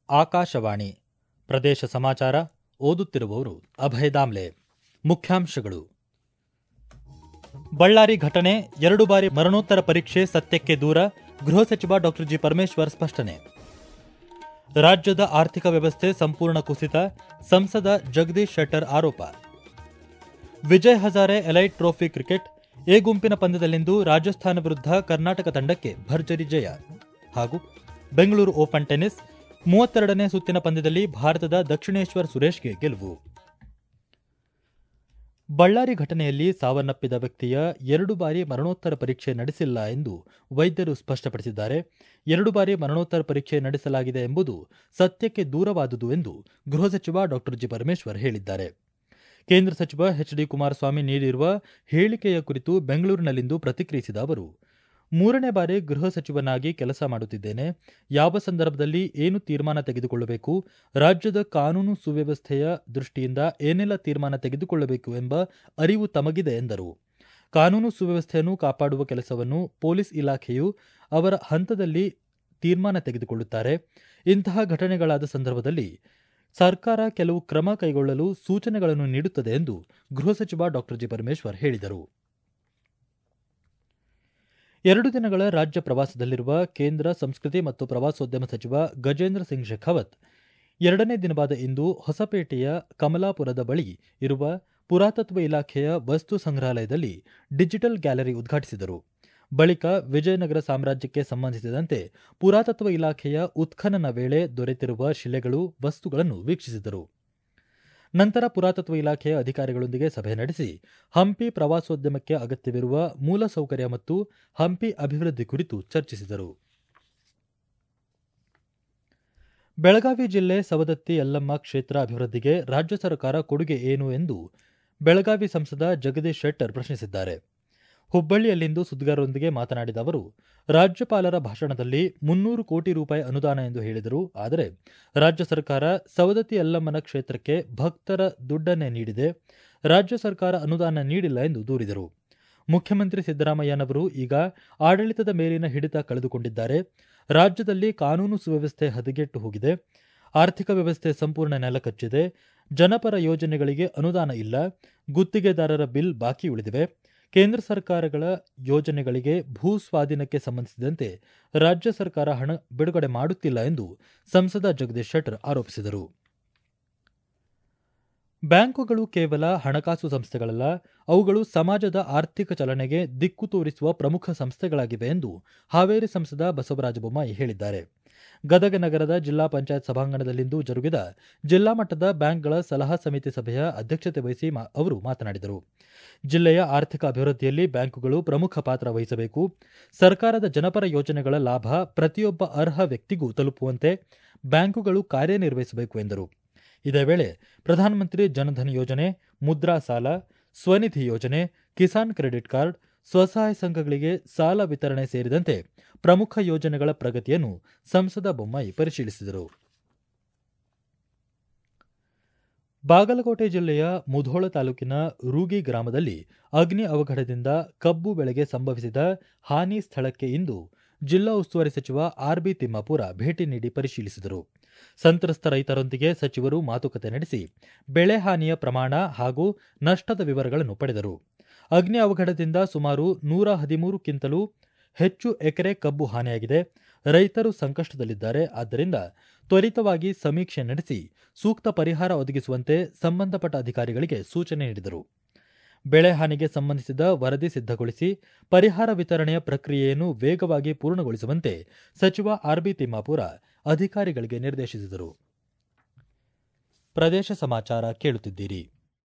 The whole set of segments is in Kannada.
ಆಕಾಶವಾಣಿ ಪ್ರದೇಶ ಸಮಾಚಾರ ಓದುತ್ತಿರುವವರು ಅಭಯ ದಾಮ್ಲೆ ಮುಖ್ಯಾಂಶಗಳು ಬಳ್ಳಾರಿ ಘಟನೆ ಎರಡು ಬಾರಿ ಮರಣೋತ್ತರ ಪರೀಕ್ಷೆ ಸತ್ಯಕ್ಕೆ ದೂರ ಗೃಹ ಸಚಿವ ಡಾ ಜಿ ಪರಮೇಶ್ವರ್ ಸ್ಪಷ್ಟನೆ ರಾಜ್ಯದ ಆರ್ಥಿಕ ವ್ಯವಸ್ಥೆ ಸಂಪೂರ್ಣ ಕುಸಿತ ಸಂಸದ ಜಗದೀಶ್ ಶೆಟ್ಟರ್ ಆರೋಪ Vijay Hazare elite trophy cricket A ಗುಂಪಿನ ಪಂದ್ಯದಲ್ಲಿಂದು ರಾಜಸ್ಥಾನ ವಿರುದ್ಧ ಕರ್ನಾಟಕ ತಂಡಕ್ಕೆ ಭರ್ಜರಿ ಜಯ ಹಾಗೂ ಬೆಂಗಳೂರು ಓಪನ್ ಟೆನ್ನಿಸ್ ಮೂವತ್ತೆರಡನೇ ಸುತ್ತಿನ ಪಂದ್ಯದಲ್ಲಿ ಭಾರತದ ದಕ್ಷಿಣೇಶ್ವರ್ ಸುರೇಶ್ಗೆ ಗೆಲುವು ಬಳ್ಳಾರಿ ಘಟನೆಯಲ್ಲಿ ಸಾವನ್ನಪ್ಪಿದ ವ್ಯಕ್ತಿಯ ಎರಡು ಬಾರಿ ಮರಣೋತ್ತರ ಪರೀಕ್ಷೆ ನಡೆಸಿಲ್ಲ ಎಂದು ವೈದ್ಯರು ಸ್ಪಷ್ಟಪಡಿಸಿದ್ದಾರೆ ಎರಡು ಬಾರಿ ಮರಣೋತ್ತರ ಪರೀಕ್ಷೆ ನಡೆಸಲಾಗಿದೆ ಎಂಬುದು ಸತ್ಯಕ್ಕೆ ದೂರವಾದುದು ಎಂದು ಗೃಹ ಸಚಿವ ಡಾ ಜಿ ಪರಮೇಶ್ವರ್ ಹೇಳಿದ್ದಾರೆ ಕೇಂದ್ರ ಸಚಿವ ಎಚ್ ಡಿ ಕುಮಾರಸ್ವಾಮಿ ನೀಡಿರುವ ಹೇಳಿಕೆಯ ಕುರಿತು ಬೆಂಗಳೂರಿನಲ್ಲಿಂದು ಪ್ರತಿಕ್ರಿಯಿಸಿದ ಅವರು ಮೂರನೇ ಬಾರಿ ಗೃಹ ಸಚಿವನಾಗಿ ಕೆಲಸ ಮಾಡುತ್ತಿದ್ದೇನೆ ಯಾವ ಸಂದರ್ಭದಲ್ಲಿ ಏನು ತೀರ್ಮಾನ ತೆಗೆದುಕೊಳ್ಳಬೇಕು ರಾಜ್ಯದ ಕಾನೂನು ಸುವ್ಯವಸ್ಥೆಯ ದೃಷ್ಟಿಯಿಂದ ಏನೆಲ್ಲ ತೀರ್ಮಾನ ತೆಗೆದುಕೊಳ್ಳಬೇಕು ಎಂಬ ಅರಿವು ತಮಗಿದೆ ಎಂದರು ಕಾನೂನು ಸುವ್ಯವಸ್ಥೆಯನ್ನು ಕಾಪಾಡುವ ಕೆಲಸವನ್ನು ಪೊಲೀಸ್ ಇಲಾಖೆಯು ಅವರ ಹಂತದಲ್ಲಿ ತೀರ್ಮಾನ ತೆಗೆದುಕೊಳ್ಳುತ್ತಾರೆ ಇಂತಹ ಘಟನೆಗಳಾದ ಸಂದರ್ಭದಲ್ಲಿ ಸರ್ಕಾರ ಕೆಲವು ಕ್ರಮ ಕೈಗೊಳ್ಳಲು ಸೂಚನೆಗಳನ್ನು ನೀಡುತ್ತದೆ ಎಂದು ಗೃಹ ಸಚಿವ ಡಾ ಜಿ ಪರಮೇಶ್ವರ್ ಹೇಳಿದರು ಎರಡು ದಿನಗಳ ರಾಜ್ಯ ಪ್ರವಾಸದಲ್ಲಿರುವ ಕೇಂದ್ರ ಸಂಸ್ಕೃತಿ ಮತ್ತು ಪ್ರವಾಸೋದ್ಯಮ ಸಚಿವ ಗಜೇಂದ್ರ ಸಿಂಗ್ ಶೆಖಾವತ್ ಎರಡನೇ ದಿನವಾದ ಇಂದು ಹೊಸಪೇಟೆಯ ಕಮಲಾಪುರದ ಬಳಿ ಇರುವ ಪುರಾತತ್ವ ಇಲಾಖೆಯ ವಸ್ತು ಸಂಗ್ರಹಾಲಯದಲ್ಲಿ ಡಿಜಿಟಲ್ ಗ್ಯಾಲರಿ ಉದ್ಘಾಟಿಸಿದರು ಬಳಿಕ ವಿಜಯನಗರ ಸಾಮ್ರಾಜ್ಯಕ್ಕೆ ಸಂಬಂಧಿಸಿದಂತೆ ಪುರಾತತ್ವ ಇಲಾಖೆಯ ಉತ್ಖನನ ವೇಳೆ ದೊರೆತಿರುವ ಶಿಲೆಗಳು ವಸ್ತುಗಳನ್ನು ವೀಕ್ಷಿಸಿದರು ನಂತರ ಪುರಾತತ್ವ ಇಲಾಖೆಯ ಅಧಿಕಾರಿಗಳೊಂದಿಗೆ ಸಭೆ ನಡೆಸಿ ಹಂಪಿ ಪ್ರವಾಸೋದ್ಯಮಕ್ಕೆ ಅಗತ್ಯವಿರುವ ಮೂಲಸೌಕರ್ಯ ಮತ್ತು ಹಂಪಿ ಅಭಿವೃದ್ಧಿ ಕುರಿತು ಚರ್ಚಿಸಿದರು ಬೆಳಗಾವಿ ಜಿಲ್ಲೆ ಸವದತ್ತಿ ಯಲ್ಲಮ್ಮ ಕ್ಷೇತ್ರ ಅಭಿವೃದ್ಧಿಗೆ ರಾಜ್ಯ ಸರ್ಕಾರ ಕೊಡುಗೆ ಏನು ಎಂದು ಬೆಳಗಾವಿ ಸಂಸದ ಜಗದೀಶ್ ಶೆಟ್ಟರ್ ಪ್ರಶ್ನಿಸಿದ್ದಾರೆ ಹುಬ್ಬಳ್ಳಿಯಲ್ಲಿಂದು ಸುದ್ದಿಗಾರರೊಂದಿಗೆ ಮಾತನಾಡಿದ ಅವರು ರಾಜ್ಯಪಾಲರ ಭಾಷಣದಲ್ಲಿ ಮುನ್ನೂರು ಕೋಟಿ ರೂಪಾಯಿ ಅನುದಾನ ಎಂದು ಹೇಳಿದರು ಆದರೆ ರಾಜ್ಯ ಸರ್ಕಾರ ಸವದತ್ತಿ ಯಲ್ಲಮ್ಮನ ಕ್ಷೇತ್ರಕ್ಕೆ ಭಕ್ತರ ದುಡ್ಡನ್ನೇ ನೀಡಿದೆ ರಾಜ್ಯ ಸರ್ಕಾರ ಅನುದಾನ ನೀಡಿಲ್ಲ ಎಂದು ದೂರಿದರು ಮುಖ್ಯಮಂತ್ರಿ ಸಿದ್ದರಾಮಯ್ಯನವರು ಈಗ ಆಡಳಿತದ ಮೇಲಿನ ಹಿಡಿತ ಕಳೆದುಕೊಂಡಿದ್ದಾರೆ ರಾಜ್ಯದಲ್ಲಿ ಕಾನೂನು ಸುವ್ಯವಸ್ಥೆ ಹದಗೆಟ್ಟು ಹೋಗಿದೆ ಆರ್ಥಿಕ ವ್ಯವಸ್ಥೆ ಸಂಪೂರ್ಣ ನೆಲಕಚ್ಚಿದೆ ಜನಪರ ಯೋಜನೆಗಳಿಗೆ ಅನುದಾನ ಇಲ್ಲ ಗುತ್ತಿಗೆದಾರರ ಬಿಲ್ ಬಾಕಿ ಉಳಿದಿವೆ ಕೇಂದ್ರ ಸರ್ಕಾರಗಳ ಯೋಜನೆಗಳಿಗೆ ಭೂ ಸ್ವಾಧೀನಕ್ಕೆ ಸಂಬಂಧಿಸಿದಂತೆ ರಾಜ್ಯ ಸರ್ಕಾರ ಹಣ ಬಿಡುಗಡೆ ಮಾಡುತ್ತಿಲ್ಲ ಎಂದು ಸಂಸದ ಜಗದೀಶ್ ಶೆಟ್ಟರ್ ಆರೋಪಿಸಿದರು ಬ್ಯಾಂಕುಗಳು ಕೇವಲ ಹಣಕಾಸು ಸಂಸ್ಥೆಗಳಲ್ಲ ಅವುಗಳು ಸಮಾಜದ ಆರ್ಥಿಕ ಚಲನೆಗೆ ದಿಕ್ಕು ತೋರಿಸುವ ಪ್ರಮುಖ ಸಂಸ್ಥೆಗಳಾಗಿವೆ ಎಂದು ಹಾವೇರಿ ಸಂಸದ ಬಸವರಾಜ ಬೊಮ್ಮಾಯಿ ಹೇಳಿದ್ದಾರೆ ಗದಗ ನಗರದ ಜಿಲ್ಲಾ ಪಂಚಾಯತ್ ಸಭಾಂಗಣದಲ್ಲಿಂದು ಜರುಗಿದ ಜಿಲ್ಲಾ ಮಟ್ಟದ ಬ್ಯಾಂಕ್ಗಳ ಸಲಹಾ ಸಮಿತಿ ಸಭೆಯ ಅಧ್ಯಕ್ಷತೆ ವಹಿಸಿ ಅವರು ಮಾತನಾಡಿದರು ಜಿಲ್ಲೆಯ ಆರ್ಥಿಕ ಅಭಿವೃದ್ಧಿಯಲ್ಲಿ ಬ್ಯಾಂಕುಗಳು ಪ್ರಮುಖ ಪಾತ್ರ ವಹಿಸಬೇಕು ಸರ್ಕಾರದ ಜನಪರ ಯೋಜನೆಗಳ ಲಾಭ ಪ್ರತಿಯೊಬ್ಬ ಅರ್ಹ ವ್ಯಕ್ತಿಗೂ ತಲುಪುವಂತೆ ಬ್ಯಾಂಕುಗಳು ಕಾರ್ಯನಿರ್ವಹಿಸಬೇಕು ಎಂದರು ಇದೇ ವೇಳೆ ಪ್ರಧಾನಮಂತ್ರಿ ಜನಧನ್ ಯೋಜನೆ ಮುದ್ರಾ ಸಾಲ ಸ್ವನಿಧಿ ಯೋಜನೆ ಕಿಸಾನ್ ಕ್ರೆಡಿಟ್ ಕಾರ್ಡ್ ಸ್ವಸಹಾಯ ಸಂಘಗಳಿಗೆ ಸಾಲ ವಿತರಣೆ ಸೇರಿದಂತೆ ಪ್ರಮುಖ ಯೋಜನೆಗಳ ಪ್ರಗತಿಯನ್ನು ಸಂಸದ ಬೊಮ್ಮಾಯಿ ಪರಿಶೀಲಿಸಿದರು ಬಾಗಲಕೋಟೆ ಜಿಲ್ಲೆಯ ಮುಧೋಳ ತಾಲೂಕಿನ ರೂಗಿ ಗ್ರಾಮದಲ್ಲಿ ಅಗ್ನಿ ಅವಘಡದಿಂದ ಕಬ್ಬು ಬೆಳೆಗೆ ಸಂಭವಿಸಿದ ಹಾನಿ ಸ್ಥಳಕ್ಕೆ ಇಂದು ಜಿಲ್ಲಾ ಉಸ್ತುವಾರಿ ಸಚಿವ ಆರ್ಬಿ ತಿಮ್ಮಾಪುರ ಭೇಟಿ ನೀಡಿ ಪರಿಶೀಲಿಸಿದರು ಸಂತ್ರಸ್ತ ರೈತರೊಂದಿಗೆ ಸಚಿವರು ಮಾತುಕತೆ ನಡೆಸಿ ಬೆಳೆ ಹಾನಿಯ ಪ್ರಮಾಣ ಹಾಗೂ ನಷ್ಟದ ವಿವರಗಳನ್ನು ಪಡೆದರು ಅಗ್ನಿ ಅವಘಡದಿಂದ ಸುಮಾರು ನೂರ ಹದಿಮೂರು ಕ್ವಿಂತಲೂ ಹೆಚ್ಚು ಎಕರೆ ಕಬ್ಬು ಹಾನಿಯಾಗಿದೆ ರೈತರು ಸಂಕಷ್ಟದಲ್ಲಿದ್ದಾರೆ ಆದ್ದರಿಂದ ತ್ವರಿತವಾಗಿ ಸಮೀಕ್ಷೆ ನಡೆಸಿ ಸೂಕ್ತ ಪರಿಹಾರ ಒದಗಿಸುವಂತೆ ಸಂಬಂಧಪಟ್ಟ ಅಧಿಕಾರಿಗಳಿಗೆ ಸೂಚನೆ ನೀಡಿದರು ಬೆಳೆ ಹಾನಿಗೆ ಸಂಬಂಧಿಸಿದ ವರದಿ ಸಿದ್ಧಗೊಳಿಸಿ ಪರಿಹಾರ ವಿತರಣೆಯ ಪ್ರಕ್ರಿಯೆಯನ್ನು ವೇಗವಾಗಿ ಪೂರ್ಣಗೊಳಿಸುವಂತೆ ಸಚಿವ ಆರ್ಬಿ ತಿಮ್ಮಾಪುರ ಅಧಿಕಾರಿಗಳಿಗೆ ನಿರ್ದೇಶಿಸಿದರು ಪ್ರದೇಶ ಸಮಾಚಾರ ಕೇಳುತ್ತಿದ್ದೀರಿ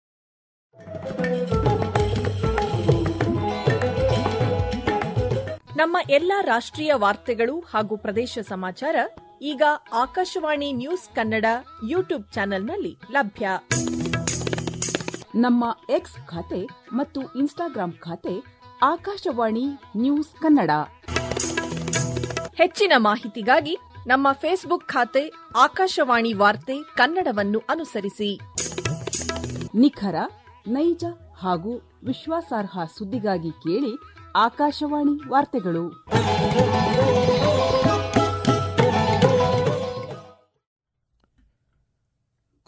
ನಮ್ಮ ಎಲ್ಲಾ ರಾಷ್ಟ್ರೀಯ ವಾರ್ತೆಗಳು ಹಾಗೂ ಪ್ರದೇಶ ಸಮಾಚಾರ ಈಗ ಆಕಾಶವಾಣಿ ನ್ಯೂಸ್ ಕನ್ನಡ ಯೂಟ್ಯೂಬ್ ಚಾನೆಲ್ನಲ್ಲಿ ಲಭ್ಯ ನಮ್ಮ ಎಕ್ಸ್ ಖಾತೆ ಮತ್ತು ಇನ್ಸ್ಟಾಗ್ರಾಂ ಖಾತೆ ಆಕಾಶವಾಣಿ ನ್ಯೂಸ್ ಕನ್ನಡ ಹೆಚ್ಚಿನ ಮಾಹಿತಿಗಾಗಿ ನಮ್ಮ ಫೇಸ್ಬುಕ್ ಖಾತೆ ಆಕಾಶವಾಣಿ ವಾರ್ತೆ ಕನ್ನಡವನ್ನು ಅನುಸರಿಸಿ ನಿಖರ ನೈಜ ಹಾಗೂ ವಿಶ್ವಾಸಾರ್ಹ ಸುದ್ದಿಗಾಗಿ ಕೇಳಿ ಆಕಾಶವಾಣಿ ವಾರ್ತೆಗಳು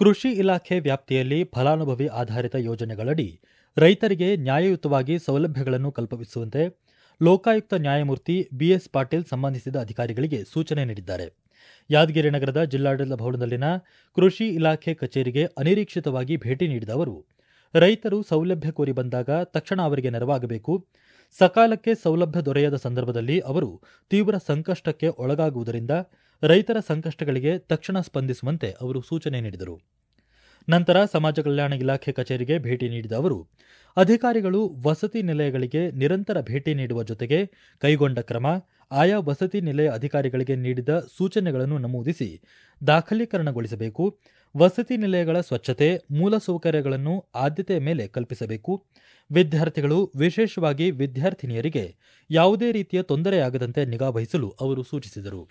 ಕೃಷಿ ಇಲಾಖೆ ವ್ಯಾಪ್ತಿಯಲ್ಲಿ ಫಲಾನುಭವಿ ಆಧಾರಿತ ಯೋಜನೆಗಳಡಿ ರೈತರಿಗೆ ನ್ಯಾಯಯುತವಾಗಿ ಸೌಲಭ್ಯಗಳನ್ನು ಕಲ್ಪಿಸುವಂತೆ ಲೋಕಾಯುಕ್ತ ನ್ಯಾಯಮೂರ್ತಿ ಬಿಎಸ್ ಪಾಟೀಲ್ ಸಂಬಂಧಿಸಿದ ಅಧಿಕಾರಿಗಳಿಗೆ ಸೂಚನೆ ನೀಡಿದ್ದಾರೆ ಯಾದಗಿರಿ ನಗರದ ಜಿಲ್ಲಾಡಳಿತ ಭವನದಲ್ಲಿನ ಕೃಷಿ ಇಲಾಖೆ ಕಚೇರಿಗೆ ಅನಿರೀಕ್ಷಿತವಾಗಿ ಭೇಟಿ ನೀಡಿದ ಅವರು ರೈತರು ಸೌಲಭ್ಯ ಕೋರಿ ಬಂದಾಗ ತಕ್ಷಣ ಅವರಿಗೆ ನೆರವಾಗಬೇಕು ಸಕಾಲಕ್ಕೆ ಸೌಲಭ್ಯ ದೊರೆಯದ ಸಂದರ್ಭದಲ್ಲಿ ಅವರು ತೀವ್ರ ಸಂಕಷ್ಟಕ್ಕೆ ಒಳಗಾಗುವುದರಿಂದ ರೈತರ ಸಂಕಷ್ಟಗಳಿಗೆ ತಕ್ಷಣ ಸ್ಪಂದಿಸುವಂತೆ ಅವರು ಸೂಚನೆ ನೀಡಿದರು ನಂತರ ಸಮಾಜ ಕಲ್ಯಾಣ ಇಲಾಖೆ ಕಚೇರಿಗೆ ಭೇಟಿ ನೀಡಿದ ಅವರು ಅಧಿಕಾರಿಗಳು ವಸತಿ ನಿಲಯಗಳಿಗೆ ನಿರಂತರ ಭೇಟಿ ನೀಡುವ ಜೊತೆಗೆ ಕೈಗೊಂಡ ಕ್ರಮ ಆಯಾ ವಸತಿ ನಿಲಯ ಅಧಿಕಾರಿಗಳಿಗೆ ನೀಡಿದ ಸೂಚನೆಗಳನ್ನು ನಮೂದಿಸಿ ದಾಖಲೀಕರಣಗೊಳಿಸಬೇಕು ವಸತಿ ನಿಲಯಗಳ ಸ್ವಚ್ಛತೆ ಮೂಲಸೌಕರ್ಯಗಳನ್ನು ಆದ್ಯತೆಯ ಮೇಲೆ ಕಲ್ಪಿಸಬೇಕು ವಿದ್ಯಾರ್ಥಿಗಳು ವಿಶೇಷವಾಗಿ ವಿದ್ಯಾರ್ಥಿನಿಯರಿಗೆ ಯಾವುದೇ ರೀತಿಯ ತೊಂದರೆಯಾಗದಂತೆ ನಿಗಾವಹಿಸಲು ಅವರು ಸೂಚಿಸಿದರು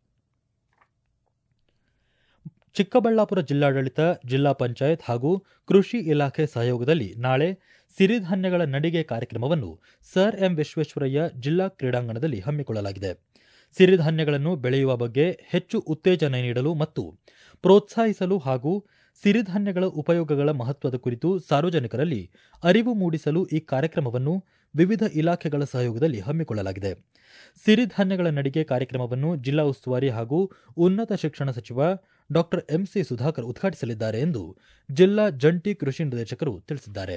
ಚಿಕ್ಕಬಳ್ಳಾಪುರ ಜಿಲ್ಲಾಡಳಿತ ಜಿಲ್ಲಾ ಪಂಚಾಯತ್ ಹಾಗೂ ಕೃಷಿ ಇಲಾಖೆ ಸಹಯೋಗದಲ್ಲಿ ನಾಳೆ ಸಿರಿಧಾನ್ಯಗಳ ನಡಿಗೆ ಕಾರ್ಯಕ್ರಮವನ್ನು ಸರ್ ಎಂ ವಿಶ್ವೇಶ್ವರಯ್ಯ ಜಿಲ್ಲಾ ಕ್ರೀಡಾಂಗಣದಲ್ಲಿ ಹಮ್ಮಿಕೊಳ್ಳಲಾಗಿದೆ ಸಿರಿಧಾನ್ಯಗಳನ್ನು ಬೆಳೆಯುವ ಬಗ್ಗೆ ಹೆಚ್ಚು ಉತ್ತೇಜನ ನೀಡಲು ಮತ್ತು ಪ್ರೋತ್ಸಾಹಿಸಲು ಹಾಗೂ ಸಿರಿಧಾನ್ಯಗಳ ಉಪಯೋಗಗಳ ಮಹತ್ವದ ಕುರಿತು ಸಾರ್ವಜನಿಕರಲ್ಲಿ ಅರಿವು ಮೂಡಿಸಲು ಈ ಕಾರ್ಯಕ್ರಮವನ್ನು ವಿವಿಧ ಇಲಾಖೆಗಳ ಸಹಯೋಗದಲ್ಲಿ ಹಮ್ಮಿಕೊಳ್ಳಲಾಗಿದೆ ಸಿರಿಧಾನ್ಯಗಳ ನಡಿಗೆ ಕಾರ್ಯಕ್ರಮವನ್ನು ಜಿಲ್ಲಾ ಉಸ್ತುವಾರಿ ಹಾಗೂ ಉನ್ನತ ಶಿಕ್ಷಣ ಸಚಿವ ಡಾಕ್ಟರ್ ಎಂಸಿ ಸುಧಾಕರ್ ಉದ್ಘಾಟಿಸಲಿದ್ದಾರೆ ಎಂದು ಜಿಲ್ಲಾ ಜಂಟಿ ಕೃಷಿ ನಿರ್ದೇಶಕರು ತಿಳಿಸಿದ್ದಾರೆ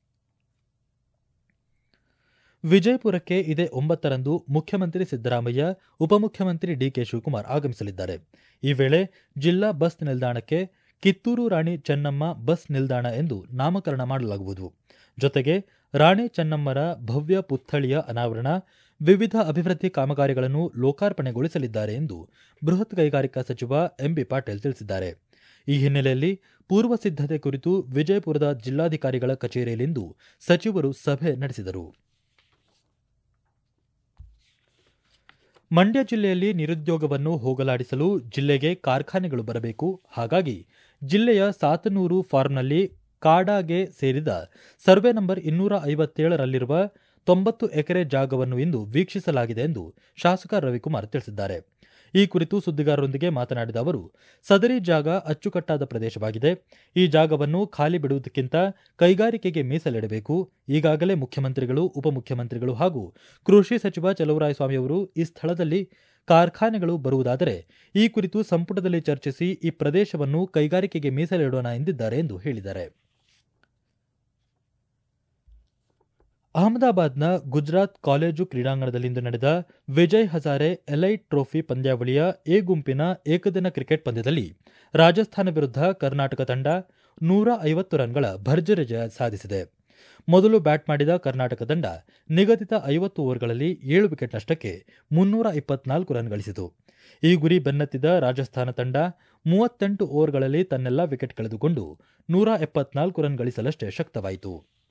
ವಿಜಯಪುರಕ್ಕೆ ಇದೇ ಒಂಬತ್ತರಂದು ಮುಖ್ಯಮಂತ್ರಿ ಸಿದ್ದರಾಮಯ್ಯ ಉಪಮುಖ್ಯಮಂತ್ರಿ ಡಿಕೆ ಶಿವಕುಮಾರ್ ಆಗಮಿಸಲಿದ್ದಾರೆ ಈ ವೇಳೆ ಜಿಲ್ಲಾ ಬಸ್ ನಿಲ್ದಾಣಕ್ಕೆ ಕಿತ್ತೂರು ರಾಣಿ ಚೆನ್ನಮ್ಮ ಬಸ್ ನಿಲ್ದಾಣ ಎಂದು ನಾಮಕರಣ ಮಾಡಲಾಗುವುದು ಜೊತೆಗೆ ರಾಣಿ ಚೆನ್ನಮ್ಮರ ಭವ್ಯ ಪುತ್ಥಳಿಯ ಅನಾವರಣ ವಿವಿಧ ಅಭಿವೃದ್ಧಿ ಕಾಮಗಾರಿಗಳನ್ನು ಲೋಕಾರ್ಪಣೆಗೊಳಿಸಲಿದ್ದಾರೆ ಎಂದು ಬೃಹತ್ ಕೈಗಾರಿಕಾ ಸಚಿವ ಎಂಬಿ ಪಾಟೀಲ್ ತಿಳಿಸಿದ್ದಾರೆ ಈ ಹಿನ್ನೆಲೆಯಲ್ಲಿ ಪೂರ್ವ ಸಿದ್ಧತೆ ಕುರಿತು ವಿಜಯಪುರದ ಜಿಲ್ಲಾಧಿಕಾರಿಗಳ ಕಚೇರಿಯಲ್ಲಿಂದು ಸಚಿವರು ಸಭೆ ನಡೆಸಿದರು ಮಂಡ್ಯ ಜಿಲ್ಲೆಯಲ್ಲಿ ನಿರುದ್ಯೋಗವನ್ನು ಹೋಗಲಾಡಿಸಲು ಜಿಲ್ಲೆಗೆ ಕಾರ್ಖಾನೆಗಳು ಬರಬೇಕು ಹಾಗಾಗಿ ಜಿಲ್ಲೆಯ ಸಾತನೂರು ಫಾರ್ಮ್ನಲ್ಲಿ ಕಾಡಾಗೆ ಸೇರಿದ ಸರ್ವೆ ನಂಬರ್ ಇನ್ನೂರ ಐವತ್ತೇಳರಲ್ಲಿರುವ ತೊಂಬತ್ತು ಎಕರೆ ಜಾಗವನ್ನು ಇಂದು ವೀಕ್ಷಿಸಲಾಗಿದೆ ಎಂದು ಶಾಸಕ ರವಿಕುಮಾರ್ ತಿಳಿಸಿದ್ದಾರೆ ಈ ಕುರಿತು ಸುದ್ದಿಗಾರರೊಂದಿಗೆ ಮಾತನಾಡಿದ ಅವರು ಸದರಿ ಜಾಗ ಅಚ್ಚುಕಟ್ಟಾದ ಪ್ರದೇಶವಾಗಿದೆ ಈ ಜಾಗವನ್ನು ಖಾಲಿ ಬಿಡುವುದಕ್ಕಿಂತ ಕೈಗಾರಿಕೆಗೆ ಮೀಸಲಿಡಬೇಕು ಈಗಾಗಲೇ ಮುಖ್ಯಮಂತ್ರಿಗಳು ಉಪಮುಖ್ಯಮಂತ್ರಿಗಳು ಹಾಗೂ ಕೃಷಿ ಸಚಿವ ಚಲುವರಾಯಸ್ವಾಮಿ ಅವರು ಈ ಸ್ಥಳದಲ್ಲಿ ಕಾರ್ಖಾನೆಗಳು ಬರುವುದಾದರೆ ಈ ಕುರಿತು ಸಂಪುಟದಲ್ಲಿ ಚರ್ಚಿಸಿ ಈ ಪ್ರದೇಶವನ್ನು ಕೈಗಾರಿಕೆಗೆ ಮೀಸಲಿಡೋಣ ಎಂದಿದ್ದಾರೆ ಎಂದು ಹೇಳಿದ್ದಾರೆ ಅಹಮದಾಬಾದ್ನ ಗುಜರಾತ್ ಕಾಲೇಜು ಕ್ರೀಡಾಂಗಣದಲ್ಲಿಂದು ನಡೆದ ವಿಜಯ್ ಹಜಾರೆ ಎಲೈಟ್ ಟ್ರೋಫಿ ಪಂದ್ಯಾವಳಿಯ ಎ ಗುಂಪಿನ ಏಕದಿನ ಕ್ರಿಕೆಟ್ ಪಂದ್ಯದಲ್ಲಿ ರಾಜಸ್ಥಾನ ವಿರುದ್ಧ ಕರ್ನಾಟಕ ತಂಡ ನೂರ ಐವತ್ತು ರನ್ಗಳ ಭರ್ಜರಿ ಜಯ ಸಾಧಿಸಿದೆ ಮೊದಲು ಬ್ಯಾಟ್ ಮಾಡಿದ ಕರ್ನಾಟಕ ತಂಡ ನಿಗದಿತ ಐವತ್ತು ಓವರ್ಗಳಲ್ಲಿ ಏಳು ವಿಕೆಟ್ ನಷ್ಟಕ್ಕೆ ಮುನ್ನೂರ ಇಪ್ಪತ್ನಾಲ್ಕು ರನ್ ಗಳಿಸಿತು ಈ ಗುರಿ ಬೆನ್ನತ್ತಿದ ರಾಜಸ್ಥಾನ ತಂಡ ಮೂವತ್ತೆಂಟು ಓವರ್ಗಳಲ್ಲಿ ತನ್ನೆಲ್ಲ ವಿಕೆಟ್ ಕಳೆದುಕೊಂಡು ನೂರ ಎಪ್ಪತ್ನಾಲ್ಕು ರನ್ ಗಳಿಸಲಷ್ಟೇ ಶಕ್ತವಾಯಿತು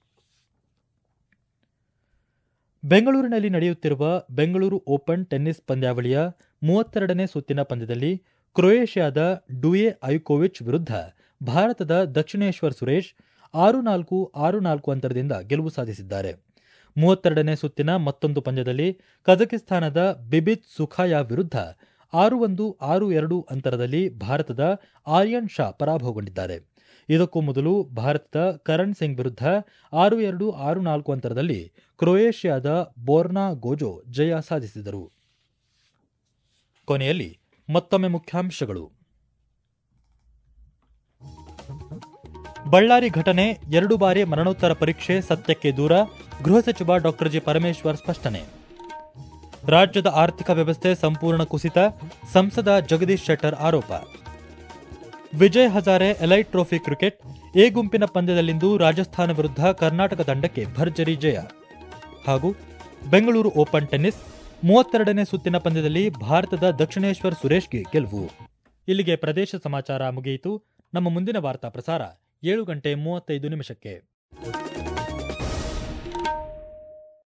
ಬೆಂಗಳೂರಿನಲ್ಲಿ ನಡೆಯುತ್ತಿರುವ ಬೆಂಗಳೂರು ಓಪನ್ ಟೆನ್ನಿಸ್ ಪಂದ್ಯಾವಳಿಯ ಮೂವತ್ತೆರಡನೇ ಸುತ್ತಿನ ಪಂದ್ಯದಲ್ಲಿ ಕ್ರೊಯೇಷಿಯಾದ ಡುಯೆ ಐಕೋವಿಚ್ ವಿರುದ್ಧ ಭಾರತದ ದಕ್ಷಿಣೇಶ್ವರ್ ಸುರೇಶ್ ಆರು ನಾಲ್ಕು ಆರು ನಾಲ್ಕು ಅಂತರದಿಂದ ಗೆಲುವು ಸಾಧಿಸಿದ್ದಾರೆ ಮೂವತ್ತೆರಡನೇ ಸುತ್ತಿನ ಮತ್ತೊಂದು ಪಂದ್ಯದಲ್ಲಿ ಕಜಕಿಸ್ತಾನದ ಬಿಬಿತ್ ಸುಖಾಯ ವಿರುದ್ಧ ಆರು ಒಂದು ಆರು ಎರಡು ಅಂತರದಲ್ಲಿ ಭಾರತದ ಆರ್ಯನ್ ಶಾ ಪರಾಭವಗೊಂಡಿದ್ದಾರೆ ಇದಕ್ಕೂ ಮೊದಲು ಭಾರತದ ಕರಣ್ ಸಿಂಗ್ ವಿರುದ್ಧ ಆರು ಎರಡು ಆರು ನಾಲ್ಕು ಅಂತರದಲ್ಲಿ ಕ್ರೊಯೇಷಿಯಾದ ಬೋರ್ನಾ ಗೋಜೋ ಜಯ ಸಾಧಿಸಿದರು ಕೊನೆಯಲ್ಲಿ ಮತ್ತೊಮ್ಮೆ ಮುಖ್ಯಾಂಶಗಳು ಬಳ್ಳಾರಿ ಘಟನೆ ಎರಡು ಬಾರಿ ಮರಣೋತ್ತರ ಪರೀಕ್ಷೆ ಸತ್ಯಕ್ಕೆ ದೂರ ಗೃಹ ಸಚಿವ ಡಾಕ್ಟರ್ ಜಿ ಪರಮೇಶ್ವರ್ ಸ್ಪಷ್ಟನೆ ರಾಜ್ಯದ ಆರ್ಥಿಕ ವ್ಯವಸ್ಥೆ ಸಂಪೂರ್ಣ ಕುಸಿತ ಸಂಸದ ಜಗದೀಶ್ ಶೆಟ್ಟರ್ ಆರೋಪ Vijay Hazare elite trophy cricket A ಗುಂಪಿನ ಪಂದ್ಯದಲ್ಲಿಂದು ರಾಜಸ್ಥಾನ ವಿರುದ್ಧ ಕರ್ನಾಟಕ ತಂಡಕ್ಕೆ ಭರ್ಜರಿ ಜಯ ಹಾಗೂ ಬೆಂಗಳೂರು ಓಪನ್ ಟೆನ್ನಿಸ್ ಮೂವತ್ತೆರಡನೇ ಸುತ್ತಿನ ಪಂದ್ಯದಲ್ಲಿ ಭಾರತದ ದಕ್ಷಿಣೇಶ್ವರ್ ಸುರೇಶ್ಗೆ ಗೆಲುವು ಇಲ್ಲಿಗೆ ಪ್ರದೇಶ ಸಮಾಚಾರ ಮುಗಿಯಿತು ನಮ್ಮ ಮುಂದಿನ ವಾರ್ತಾ ಪ್ರಸಾರ ಏಳು ಗಂಟೆ ಮೂವತ್ತೈದು ನಿಮಿಷಕ್ಕೆ